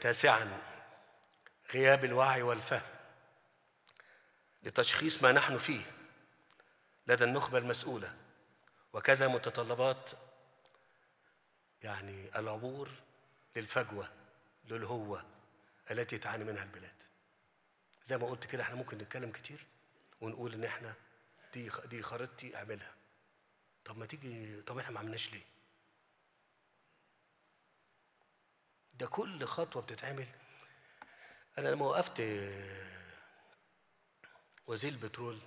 تاسعا غياب الوعي والفهم لتشخيص ما نحن فيه لدى النخبة المسؤولة وكذا متطلبات يعني العبور للفجوة للهوة التي تعاني منها البلاد زي ما قلت كده احنا ممكن نتكلم كتير ونقول ان احنا دي دي خريطتي اعملها طب ما تيجي طب احنا ما عملناش ليه ده كل خطوه بتتعمل انا لما وقفت وزير البترول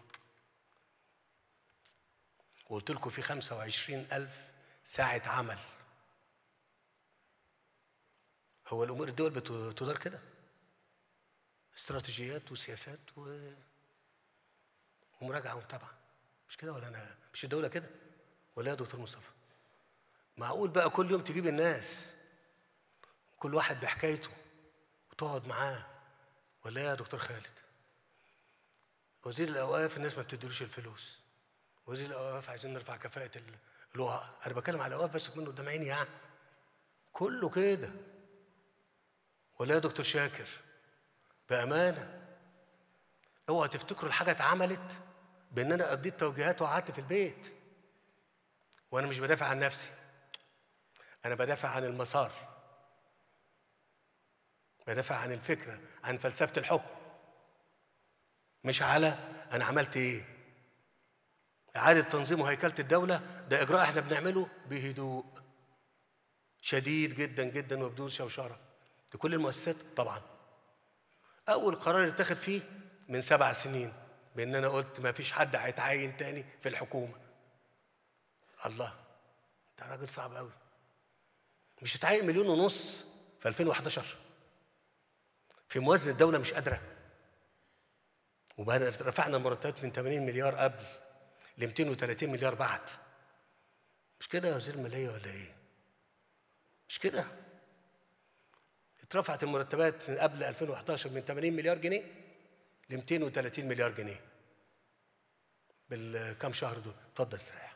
وقلت لكم في 25 ألف ساعة عمل هو الأمور الدول بتدار كده استراتيجيات وسياسات و... ومراجعة ومتابعة مش كده ولا أنا مش الدولة كده ولا يا دكتور مصطفى معقول بقى كل يوم تجيب الناس كل واحد بحكايته وتقعد معاه ولا يا دكتور خالد وزير الاوقاف الناس ما بتديلوش الفلوس وزير الاوقاف عايزين نرفع كفاءه الوعاء انا بتكلم على الاوقاف بس منه قدام عيني يعني كله كده ولا يا دكتور شاكر بامانه اوعى تفتكروا الحاجه اتعملت بان انا اديت توجيهات وقعدت في البيت وانا مش بدافع عن نفسي انا بدافع عن المسار بدافع عن الفكره عن فلسفه الحكم مش على انا عملت ايه اعاده تنظيم وهيكله الدوله ده اجراء احنا بنعمله بهدوء شديد جدا جدا وبدون شوشره لكل المؤسسات طبعا اول قرار اتخذ فيه من سبع سنين بان انا قلت ما فيش حد هيتعين تاني في الحكومه الله انت راجل صعب قوي مش هتعين مليون ونص في 2011 في موازنه الدوله مش قادره وبعد رفعنا المرتبات من 80 مليار قبل ل 230 مليار بعد مش كده يا وزير الماليه ولا ايه؟ مش كده؟ اترفعت المرتبات من قبل 2011 من 80 مليار جنيه ل 230 مليار جنيه بالكام شهر دول اتفضل استريح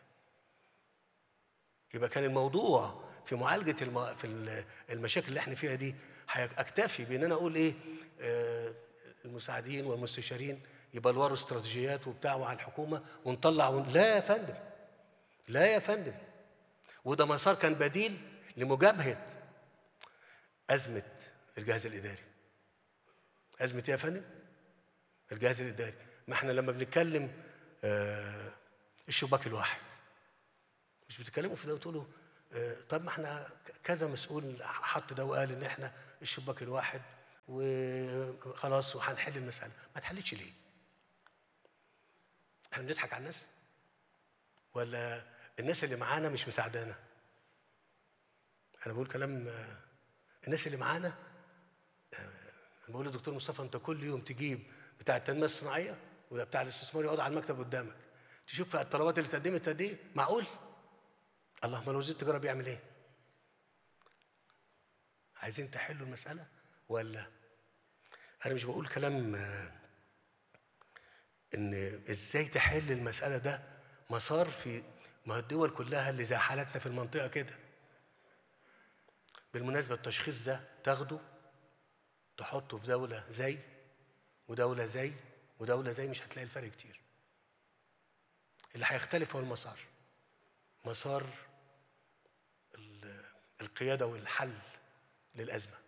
يبقى كان الموضوع في معالجه الم... في المشاكل اللي احنا فيها دي اكتفي بان انا اقول ايه آه المساعدين والمستشارين يبلوروا استراتيجيات وبتاع مع الحكومه ونطلع ون... لا يا فندم لا يا فندم وده مسار كان بديل لمجابهه ازمه الجهاز الاداري ازمه ايه يا فندم الجهاز الاداري ما احنا لما بنتكلم آه الشباك الواحد مش بتتكلموا في ده وتقولوا آه طب ما احنا كذا مسؤول حط ده وقال ان احنا الشباك الواحد وخلاص وهنحل المساله ما اتحلتش ليه احنا بنضحك على الناس ولا الناس اللي معانا مش مساعدانا انا بقول كلام الناس اللي معانا انا بقول للدكتور مصطفى انت كل يوم تجيب بتاع التنميه الصناعيه ولا بتاع الاستثمار يقعد على المكتب قدامك تشوف الطلبات اللي اتقدمت قد ايه معقول اللهم لو وزير التجاره بيعمل ايه عايزين تحلوا المساله ولا انا مش بقول كلام ان ازاي تحل المساله ده مسار في ما الدول كلها اللي زي حالتنا في المنطقه كده بالمناسبه التشخيص ده تاخده تحطه في دوله زي ودوله زي ودوله زي مش هتلاقي الفرق كتير اللي هيختلف هو المسار مسار القياده والحل للازمه